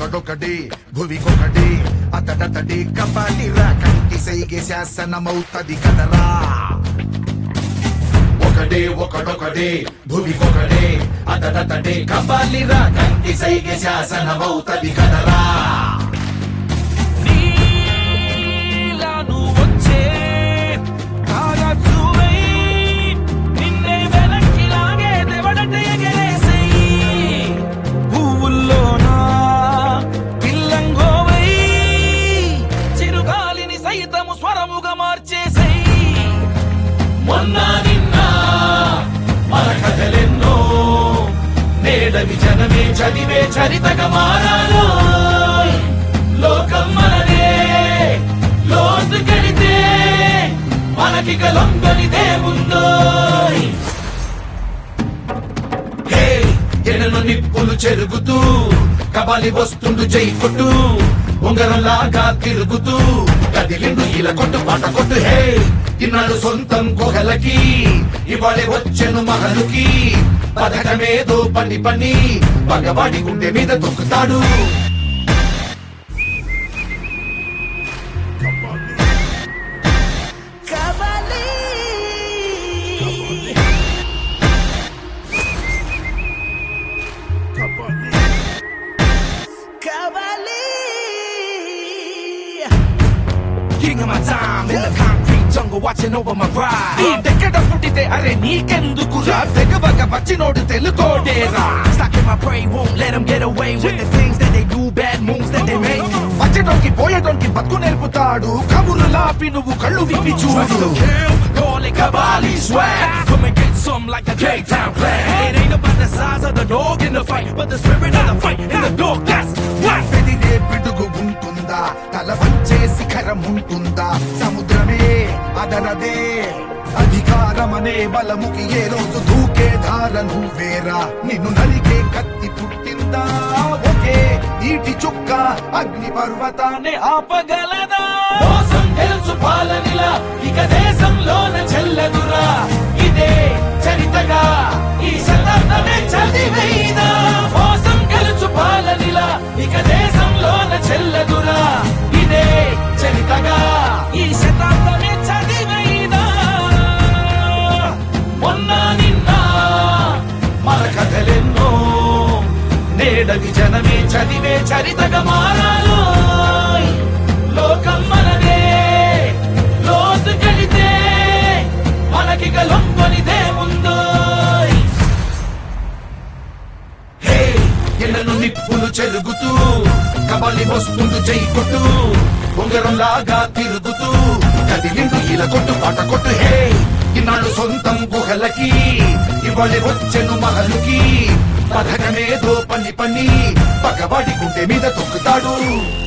ఒకడొకడే భువికొకడే అతడతడే కపాలిరా కంటి సైగే శాసనమవుతది కదరా ఒకడే ఒకడొకడే భువికొకడే అతడతడే కపాలిరా కంటి సైగే శాసనమవుతది కదరా నీలాను వచ్చే కాగజువై నిన్నే వెనక్కి లాగే దెవడటే ఎగరేసేయి పువ్వుల్లోన పిల్లంగోవై చిరుగాలిని సైతము స్వరముగా మార్చేసేయి మొన్న నిన్న మన కథలెన్నో నేడవి జనమే చదివే చరితగా మారాలో లోకం మనదే లోతుకెళితే మనకిక లొంగనిదేముందో హే ఎనను నిప్పులు చెరుగుతూ కబాలి వస్తుండు జై కొట్టు ఉంగరంలాగా తిరుగుతూ కదిలిండు ఇలా కొట్టు పాట కొట్టు హే ఇన్నాళ్ళు సొంతం గుహలకి ఇవాళే వచ్చెను మహలుకి పథకమేదో పని పని పగవాడి గుండె మీద తొక్కుతాడు King of my time in the concrete jungle watching over my ride ఎక్కడ పుట్టితే అరే నీకెందుకురా తెగవగ వచ్చినోడు తెలుకోడేరా Stuck in my prey won't let them get away with the things that they do bad moves that they make వచ్చేటోకి పోయేటోకి బతుకు నేర్పుతాడు కబుర్లు లాపి నువ్వు కళ్ళు విప్పి చూడు Call it Kabali swag Come and get some like the K-Town clan It ain't about the size of the dog in the fight But the spirit of the fight in the dog that's what పెదిరే పిడుగు ఉంటుందా తల వంచే శిఖరం ఉంటుందా సముద్రమే అదనదే అధికారమనే బలముకి ఏ రోజు దూకే ధార నువ్వేరా నిన్ను నరికే కత్తి పుట్టిందా ఒకే నీటి చుక్క అగ్ని పర్వతాన్ని ఆపగలదా మోసం తెలుసు పాలనిలా ఇక దేశంలోన చెల్లదురా ఇదే చరితగా ఈ శతాబ్దమే చదివైనా మోసం గెలుచు పాలనిలా ఇక దేశంలోన చెల్లదురా ఇదే చరితగా ఈ శతాబ్దమే చదివైనా మొన్న నిన్న మన కథలెన్నో నేడవి జనమే చదివే చరితగా మారాలో లోకం మనదే లోతుకెళితే మనకిక లొంగనిదేముందో హే ఎన్నను నిప్పులు చెరుగుతూ కబలి వస్తుంది జై కొట్టు ఉంగరం లాగా తిరుగుతూ కదిలిండు ఇలా కొట్టు పాట కొట్టు హే ఇన్నాళ్ళు సొంతం గుహలకి ఇవాళ వచ్చెను మహలుకి పథకమేదో పని పని పగవాడి గుండె మీద తొక్కుతాడు